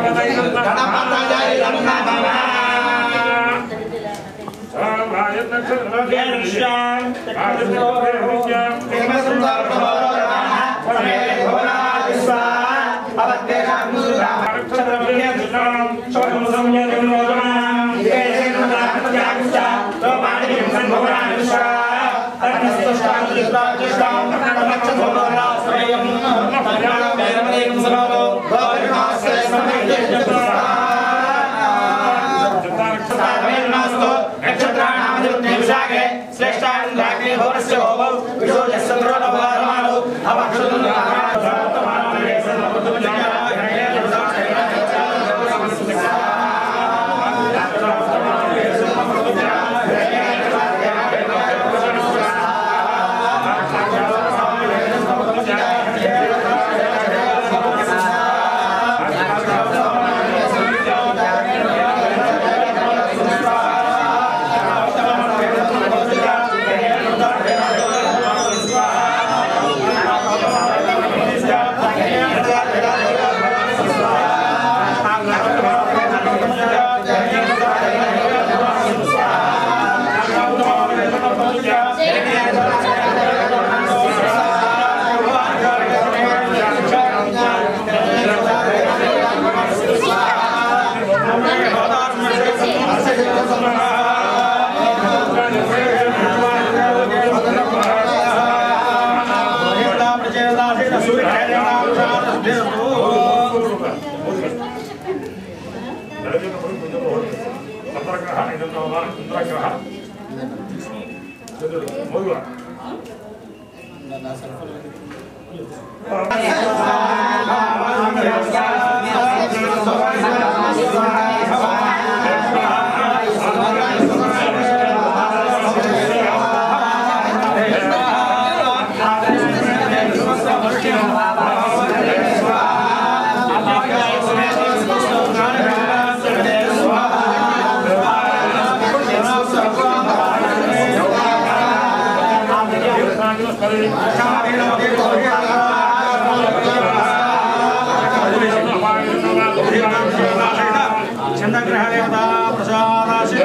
చంద్రగ్రహ దేవత ప్రసాదాశి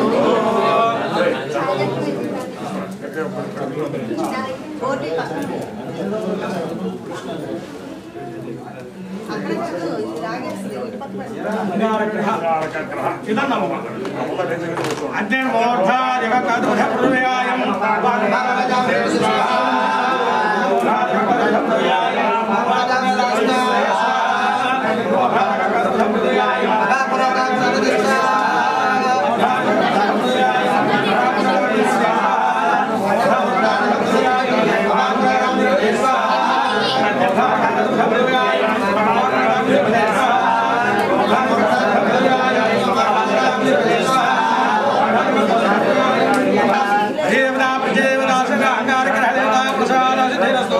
దేవతా ప్రజేవతా సదా అంగారగ్రహ దేవతా ప్రసాదాశి ధీరస్తు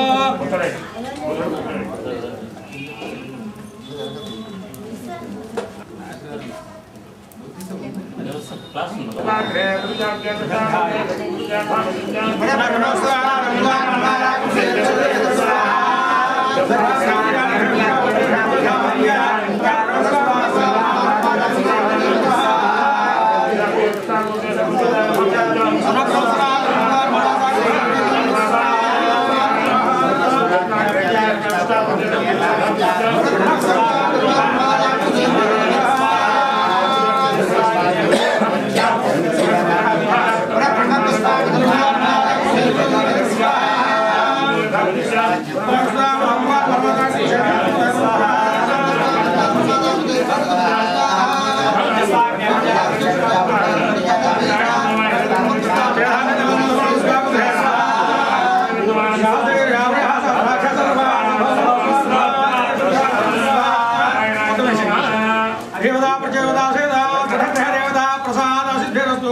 దేవతా ప్రజేవతా సదా సదగ్రహ దేవతా ప్రసాదాశి ధీరస్తు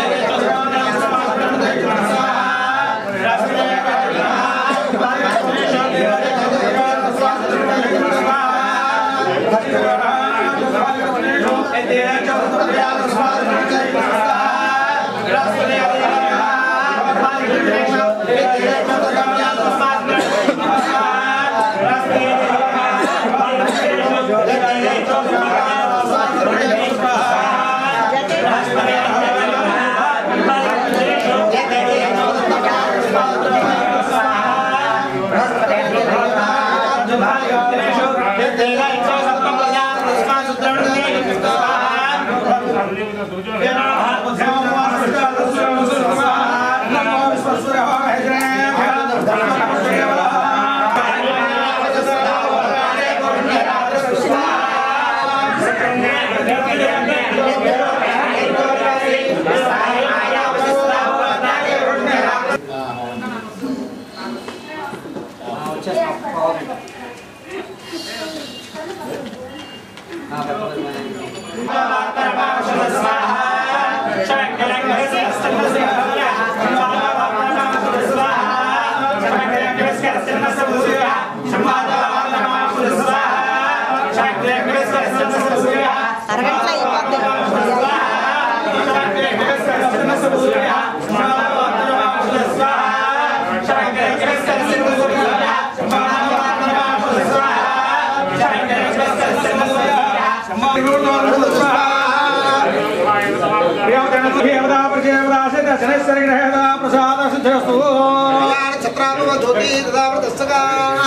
Thank you. అరగంటలో అయిపోద్ది ప్రసాద సిద్ధస్తు ఛత్రానుమధోపి తదావృతస్తగా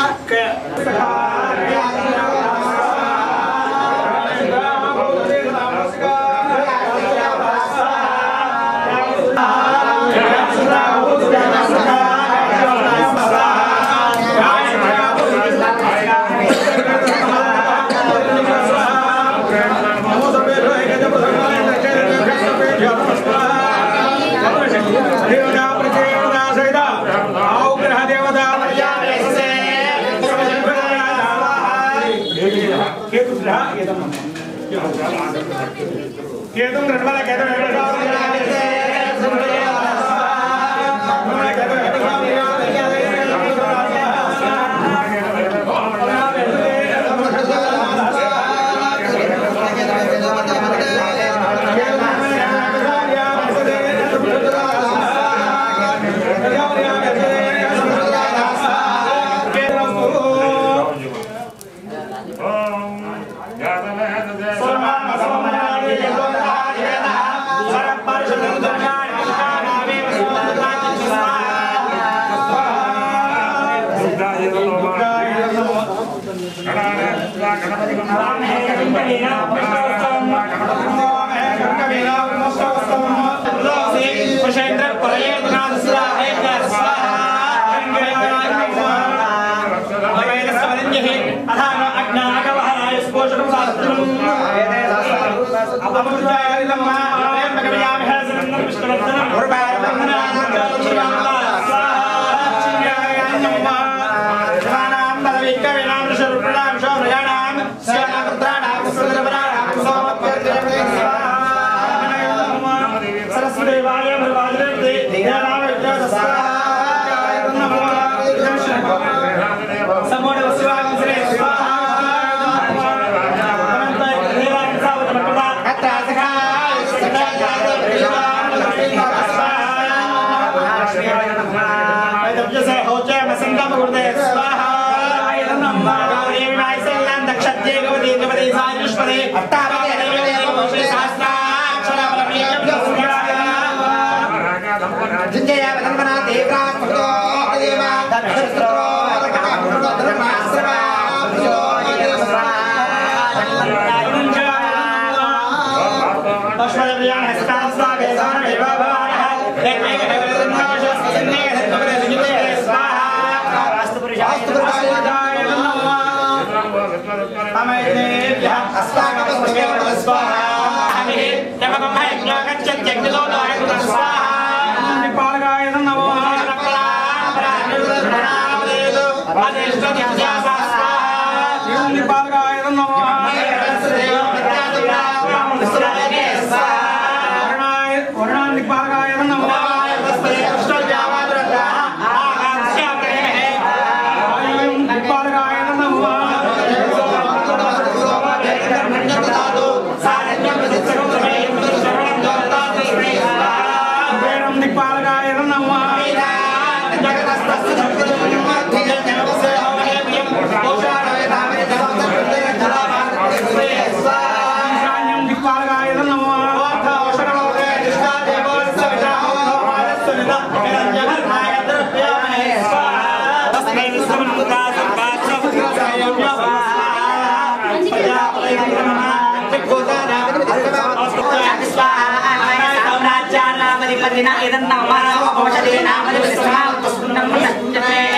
దేవతా ప్రచేవతా సహిత ఆగ్రహ దేవతా కేతం నిర్మల కేతం ఏదన్నా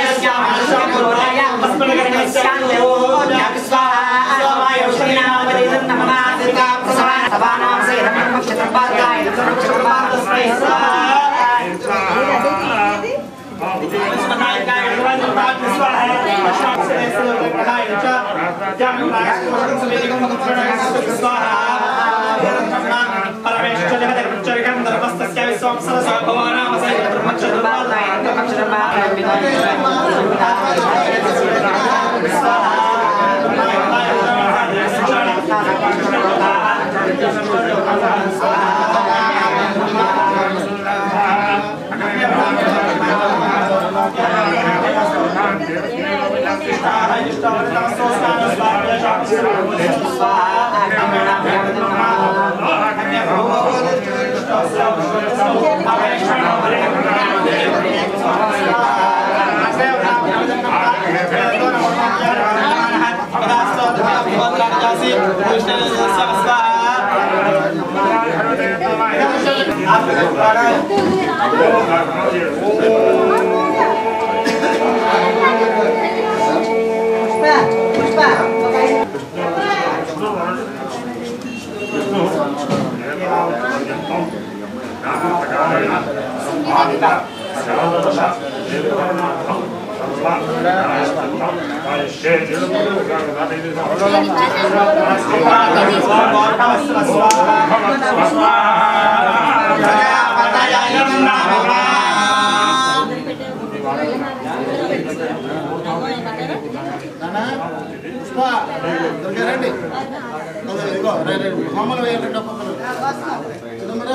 పుష్ప దొరికారండి ఇదిగో రండి హోమలు వేయండి ఒక్కొక్కరు చిదంబరా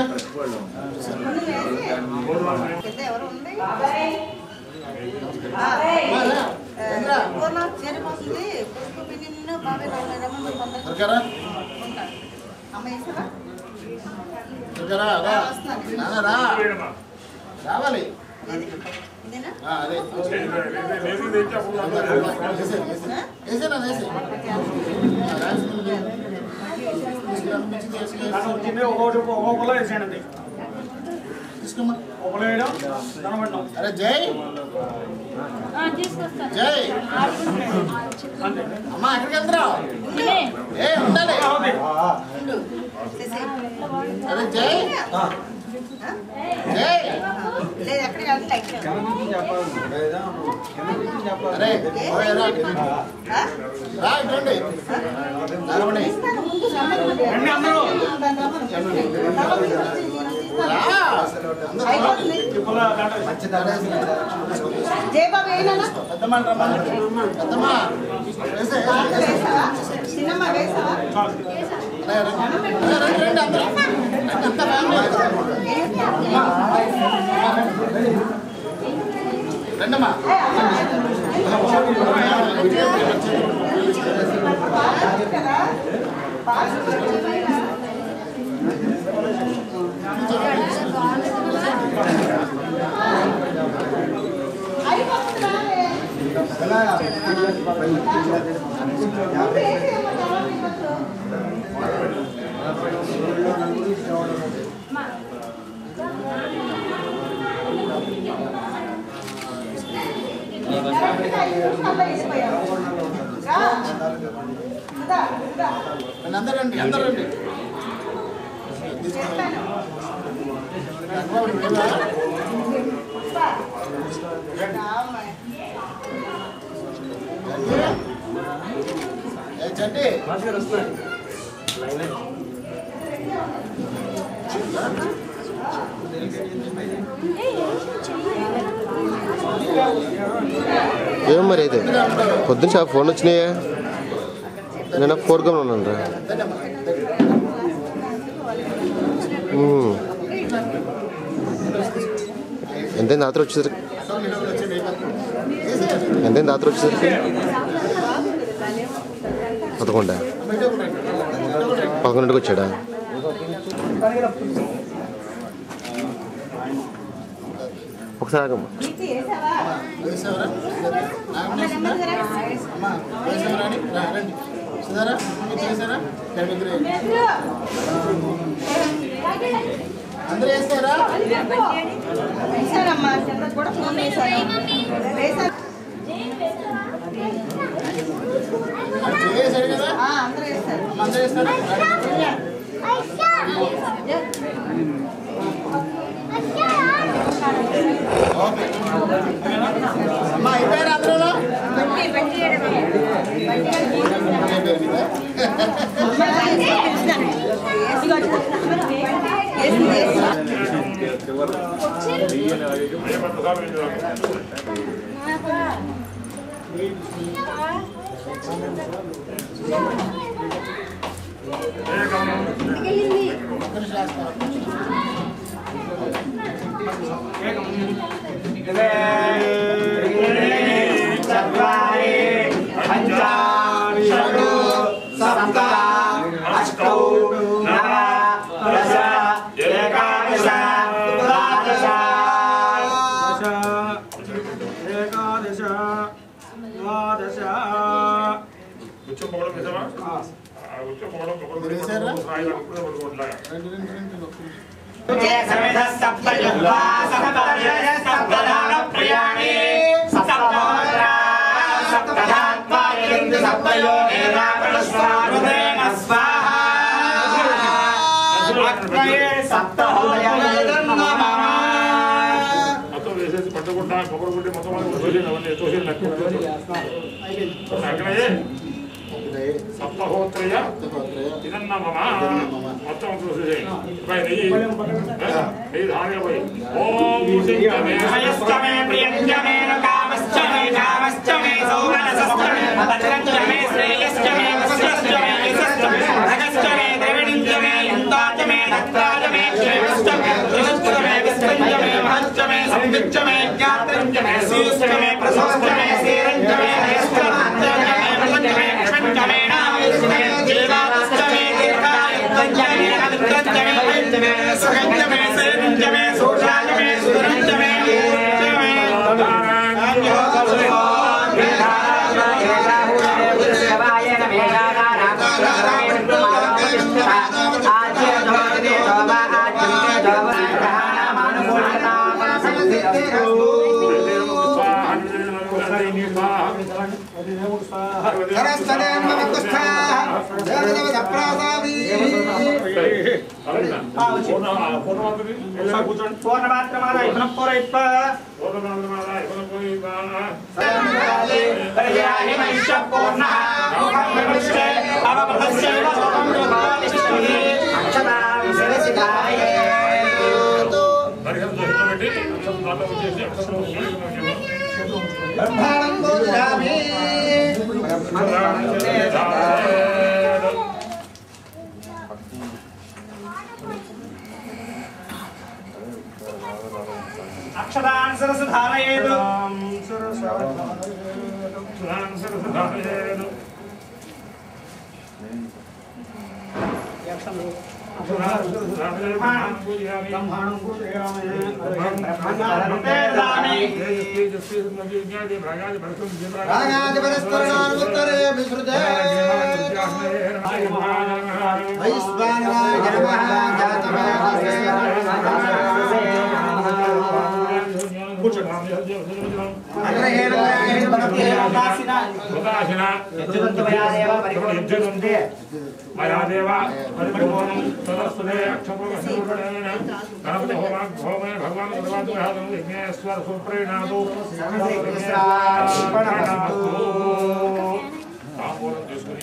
దొరికారా దొరికారా రా నాన్న రా రావాలి ఆ, అదే వేసేనా వేసే ఒకటి ఒక్కొక్కలో వేసానండి తీసుకోమ్మా ఒకళ్ళు వేయడం దండం అరే జై జై అమ్మా ఎక్కడికి వెళ్తున్నావు ఏ ఉండాలి అరే జై జై అరే ఓయ్ రా రా ఇటువంటి నడవండి రండి అందరూ రా అందరూ ఇప్పుడు దాంట్లో జయబాబు ఏనా పెద్దమ్మ రమ్మని పెద్దమ్మ వేసే వేసావా చిన్నమ్మ వేసావా రండి రండి అందరూ రండి అంతా ఫ్యామిలీ రండమ్మా రండి అందరూ రండి అందరూ రండి ఏ చండి ఏం మరి అయితే పొద్దున్న షాప్ ఫోన్ వచ్చినాయా నేను ఫోర్గా ఉన్నాను రా ఎంతైంది రాత్రి వచ్చేసరికి ఎంతైంది రాత్రి వచ్చేసరికి పదకొండా పదకొండుకి వచ్చాడా ఒకసారి ఆగమ్మా. వేసేవరా నాగమేశ్వరా అమ్మా వేసేవరా అని రా, రండి సుధారా మీకు వేసారా రండి దగ్గర అందరూ వేస్తారా వేసారమ్మా చంద్రకి కూడా ఫోన్ వేశాను వేశారు చేసాడు కదా ఆ, అందరూ వేస్తారు అమ్మ అందరూ వేస్తారా జయ- చత్వారి పంచ షడు సప్త అష్టౌ నవ దశ ఏకాదశ ద్వాదశ ఏకాదశ ద్వాదశ ఉచ్చం పొగడం వేసావా ఆ ఉచ్చం పొగడం పొగడం వేసారా? రాయి అప్పుడే పడుకోవట్లేగా రెండు రెండు రెండు ఒక్క నిమిషం. సమిధ సప్త యుద్ధా సప్తదశ సప్తధార ప్రియాణి సప్తమోద్ర సప్తధాత్వాయంతి సప్తయోగేన ప్రణస్వారుదేన స్వాహా అగ్నయే సప్తహోదయమేదన్నమః మొత్తం వేసేసి పట్టుకుంటా కొబ్బరి గుడ్డి మొత్తం వాళ్ళు తోసేది అవన్నీ తోసేది లెక్క అక్కడే సప్తహోత్రయ ఇదన్న మమ మొత్తం చూసేది పై నెయ్యి నెయ్యి ధారగా పోయి ఓం శంకమే మయశ్చ మే ప్రియంచ మే కామశ్చ మే కామశ్చ మే సౌమనసశ్చ మే భద్రంచ మే శ్రేయశ్చ మే వశ్యశ్చ మే యశశ్చ మే భగశ్చ మే ద్రవిణించ మే యంతాచ మే దత్తాచ మే క్షేమశ్చ మే ధృశ్చ మే విశ్వంచ మే మహశ్చ మే సంవిచ్చ మే జ్ఞాత్రంచ మే సూశ్చ మే ప్రసోశ్చ మే సేరంచ మే హయశ్చ మే ప్రసంచ మే క్ష్మంచ మే నామశ్చ మే జీవాశ్చ మే దీర్ఘాయుక్తంచ మే అవిత్రంచ మే వైద్య మే సుఖంచ మే సేనంచ మే సోషాచ మే సురంచ మే ఊర్చ మే కూర్చోండి పూర్ణమాత్రమాద ఇతన పూరైత్వ పరిజయాహి మహిష పూర్ణః అవపృష్టే అవపృష్టైవ లోకం లోకాలిష్టమి అక్షతాం శిరసిధారయే బ్రహ్మాణం బోధామి అక్షతాన్ శిరసి ధారయేతు బ్రహ్మాణం పూజయామి బ్రహ్మాణం పేదామి రాగాధిపతిస్తరణానుత్తరే విసృతే వైశ్వానరాయ జనమః మయాదేవ పరిపూర్ణం తదస్తుదే అక్షప్రవశేన గణపతి హోమ హోమే భగవాన్ సర్వాత్మహాదం యజ్ఞేశ్వర సుప్రీణాదు తాంబూలం తీసుకుని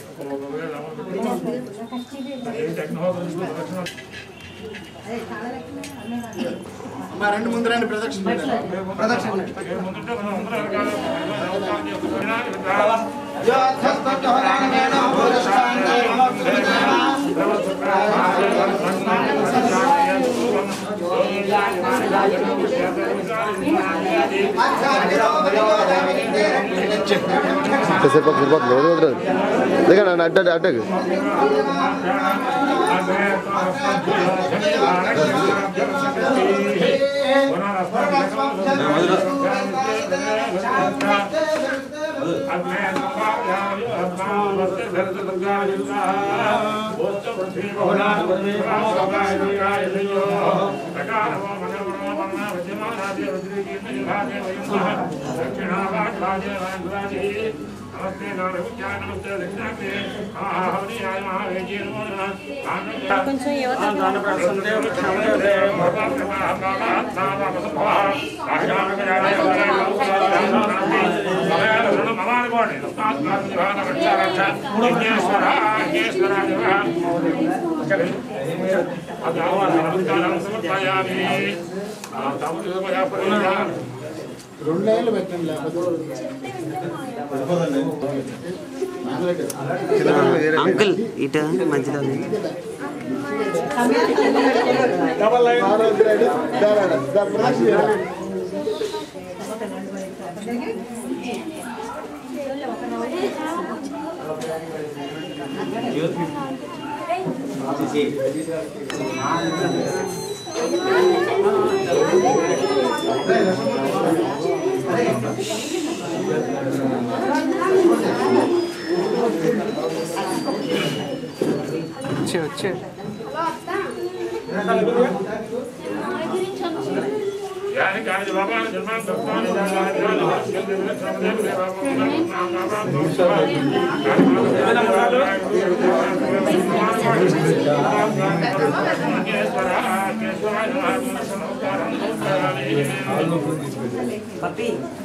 అగ్నిహోత్రం ప్రదక్షిణ మా రెండు ముందు రండి ప్రదక్షిణ చేయండి. ప్రదక్షిణ చేయండి. ముందుంటే మనం అందరం రకాల ఎంతసేపు సరిపోతుంది రోజు వదిలేదు లేక నన్ను అడ్డ అడ్డకు కొంచెం చూడండి రక్ష రక్ష యజ్ఞేశ్వర యజ్ఞేశ్వర అది ఆహ్వానం నమస్కారం సమర్పయామి ఆ తమ్ముడు సమయాపరిగా రెండు లైన్లు పెట్టండి లేకపోతే అంకుల్ ఇటు మధ్యలో ఉంది. వచ్చే వచ్చే యాని కాని బాబా జన్మాన్ దత్తాని జాని పప్పి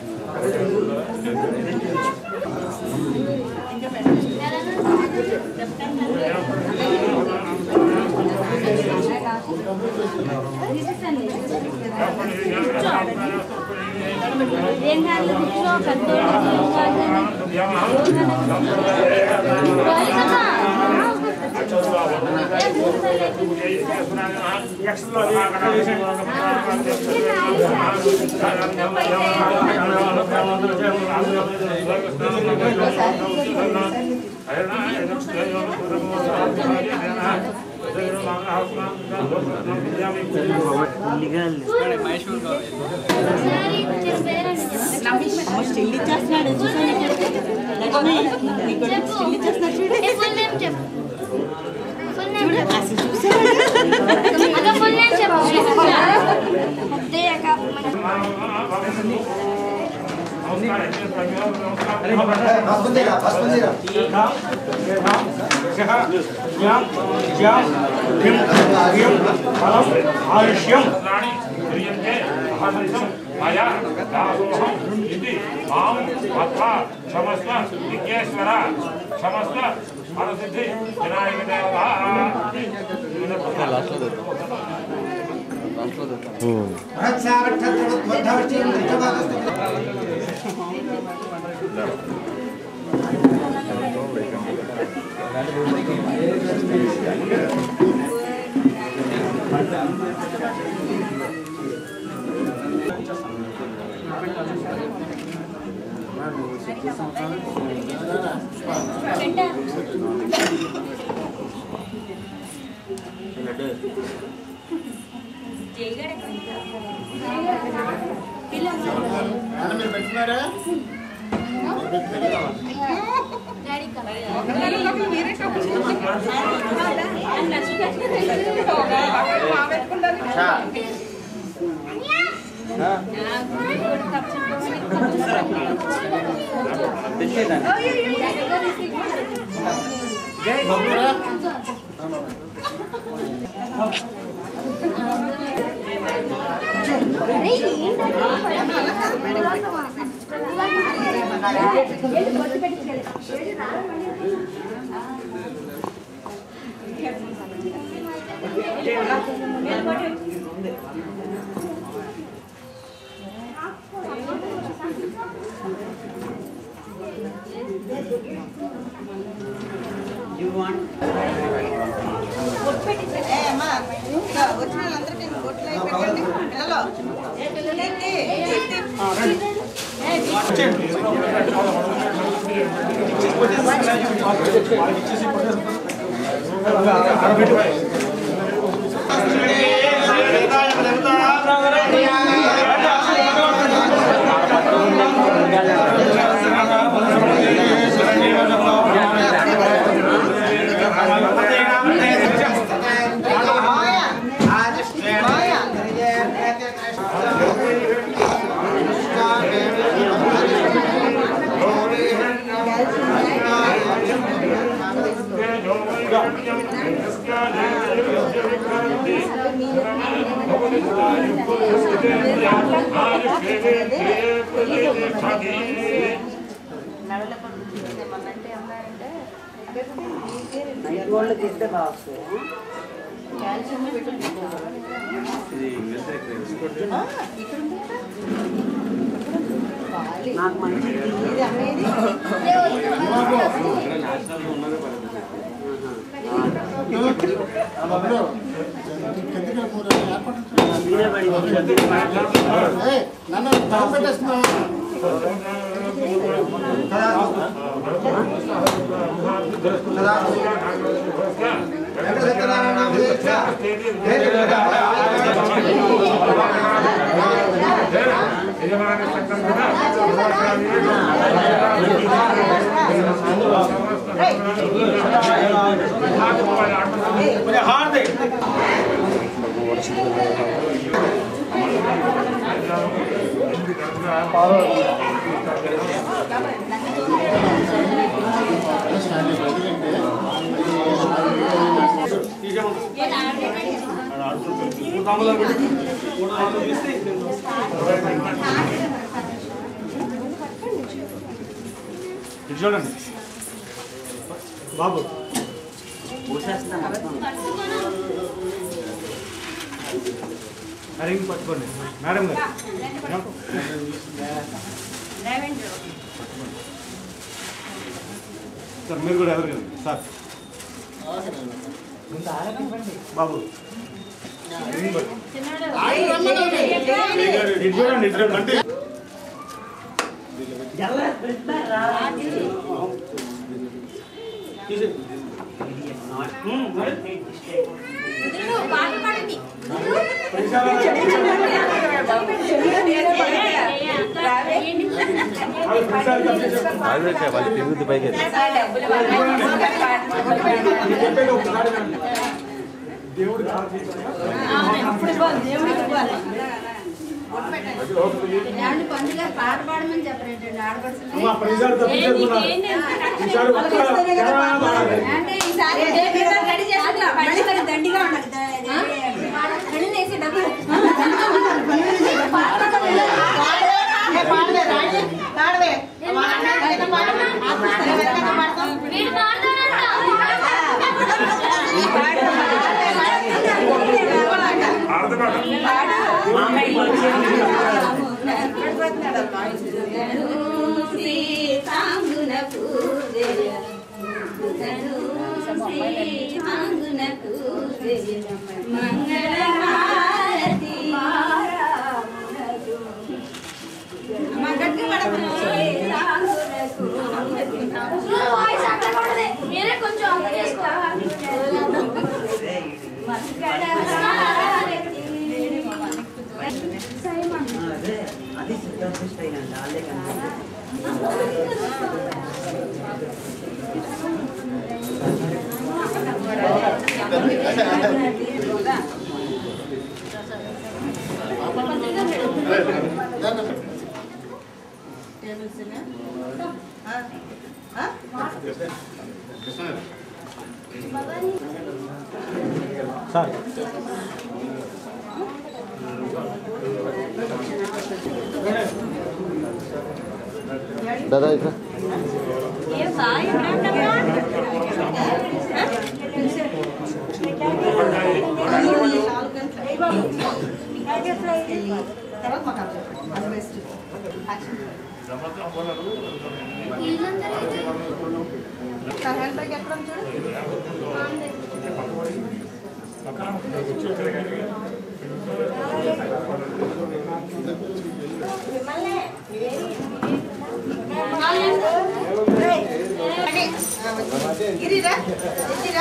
స్టిల్ ఇచ్చేస్తున్నాడు చూసాను లక్ష్మి నీకు స్టిల్ ఇచ్చేస్తున్నాడు చూడు చూడు అసలు చూసాడు ఆయుష్యం క్రియంతే అహంసం మయా దాసోహం ఇది మాం మత్వా క్షమస్వ విఘ్నేశ్వర క్షమస్వ పరసిద్ధి వినాయక దేవత ఉమ్. నాన్న మీరు పెట్టినారా యూ వాంట్ ఏ అమ్మా ఇంకా వచ్చిన వాళ్ళందరికీ బొట్లు అయి పెట్టండి పిల్లలు కీర్తి, కీర్తి. మాయ మాయ నడలేకపోతే ఏమన్నారంటే గోల్డ్ తీస్తే బాగుంది కాల్షియం నాకు మంచి ఇది అమ్మేది బాబులు కిందకి మూడు ఏర్పాటు మీరే పడి ఏయ్, నన్ను తల పెట్టేస్తున్నావా చూడండి బాబు ఊసేస్తాం రింగ్ పట్టుకోండి మేడం గారు సార్ మీరు కూడా ఎవరు కదా సార్ బాబు రింగ్ పట్టు. ఇటు చూడండి ఇటు చూడండి పాట పాడమని చెప్పరేంటండి ఆడపడుతుంది అమ్మా, ప్రతిసారి తప్పించేసుకున్నారు. ఈసారి ఒక్క కేరళ పాడాలి. అంటే ఈసారి రెడీ చేస్తా మళ్ళీ మరి దండిగా ఉండదు పెళ్లి వేసి డబ్బులు ఏ పాడవే రాణి పాడవే వెనక పాడు వెనక పాడతాం వీడు పాడతాడంట వాయిస్ అక్కడ పడదే మీరే కొంచెం అర్థం చేసుకో అదే అది సిద్ధార్థ స్టైల్ అంట వాళ్ళే కనిపిస్తుంది సార్ దాదా ఇక్కడ తర్వాత మాకు అర్థం అది బెస్ట్ హ్యాండ్ బ్యాగ్ ఎక్కడ ఉంది చూడు ఇరిరా ఇరిరా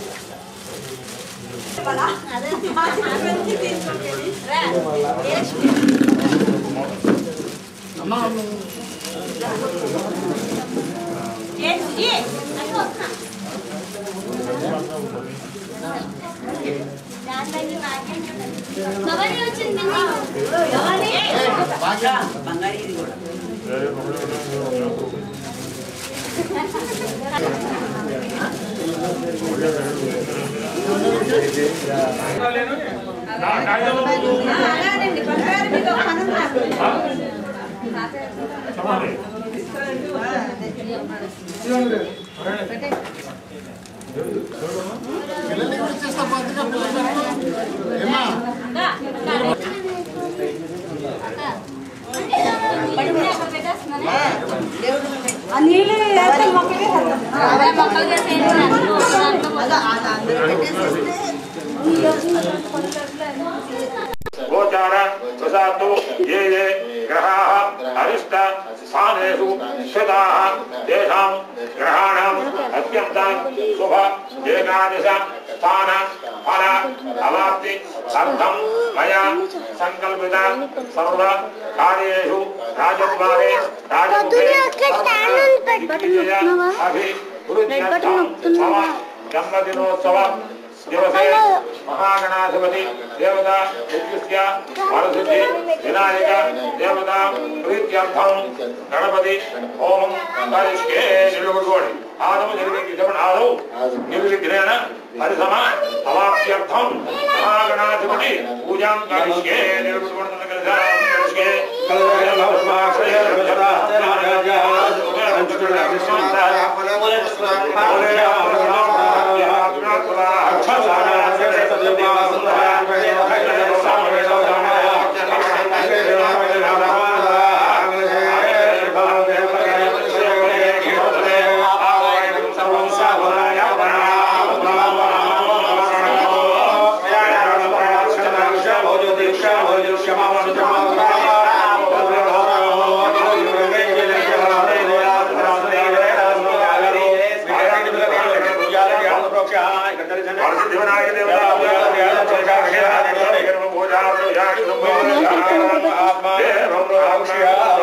భవానీ వచ్చింది బంగారీ ఇది కూడా అలానండి బంగారు మీకు ఒక పని ఉంది నాకు. చెప్పండి ఆ, అదే. పిల్లల్ని కూడా చేస్తా పద్ధతిగా పిల్లలు ఏమా ఆ నీళ్ళు వేస్తే మొక్కకే అలా అది అందరూ పెట్టేసేస్తే గోచార ప్రసాత్తు ఏ ఏ గ్రహాः అరిష్ట స్థానేషు స్థితాः తేషాం గ్రహాణం అత్యంత శుభ ఏకాదశ స్థాన ఫల అవాప్తి అర్థం మయా సంకల్పిత సర్వ కార్యేషు రాజద్వారే రాజముఖే దిగ్విజయ అభి వృద్ధ్యర్థం మమ జన్మదినోత్సవ దివసే మహాగణాధిపతి దేవత యజ్ఞస్య వరసిద్ధి వినాయక దేవత ప్రీత్యర్థం గణపతి హోమం కరిష్కే నిలుగుడుకోండి ఆదము నిర్విఘ్న ఆదవు నిర్విఘ్నేన పరిసమ అవాప్త్యర్థం మహాగణాధిపతి పూజాం కరిష్కే నిలుగుడుకోండి కరిష్కే దేవ